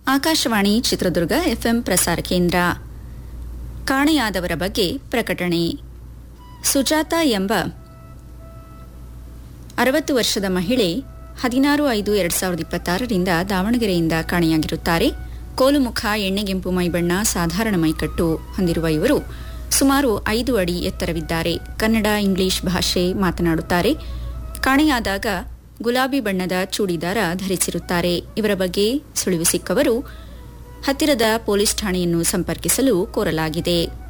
Akashvani Chitradurga FM ಪ್ರಸಾರ ಕೇಂದ್ರ ಕಾಣೆಯಾದವರ ಬಗ್ಗೆ ಪ್ರಕಟಣೆ ಸುಜಾತ ಎಂಬ ಅರವತ್ತು ವರ್ಷದ ಮಹಿಳೆ ಹದಿನಾರು ಐದು ಎರಡ್ ಸಾವಿರದ ಇಪ್ಪತ್ತಾರರಿಂದ ದಾವಣಗೆರೆಯಿಂದ ಕಾಣೆಯಾಗಿರುತ್ತಾರೆ ಕೋಲುಮುಖ ಎಣ್ಣೆಗೆಂಪು ಮೈಬಣ್ಣ ಸಾಧಾರಣ ಮೈಕಟ್ಟು ಹೊಂದಿರುವ ಇವರು ಸುಮಾರು ಐದು ಅಡಿ ಎತ್ತರವಿದ್ದಾರೆ ಕನ್ನಡ ಇಂಗ್ಲಿಷ್ ಭಾಷೆ ಮಾತನಾಡುತ್ತಾರೆ ಕಾಣೆಯಾದಾಗ ಗುಲಾಬಿ ಬಣ್ಣದ ಚೂಡಿದಾರ ಧರಿಸಿರುತ್ತಾರೆ ಇವರ ಬಗ್ಗೆ ಸುಳಿವು ಸಿಕ್ಕವರು ಹತ್ತಿರದ ಪೊಲೀಸ್ ಠಾಣೆಯನ್ನು ಸಂಪರ್ಕಿಸಲು ಕೋರಲಾಗಿದೆ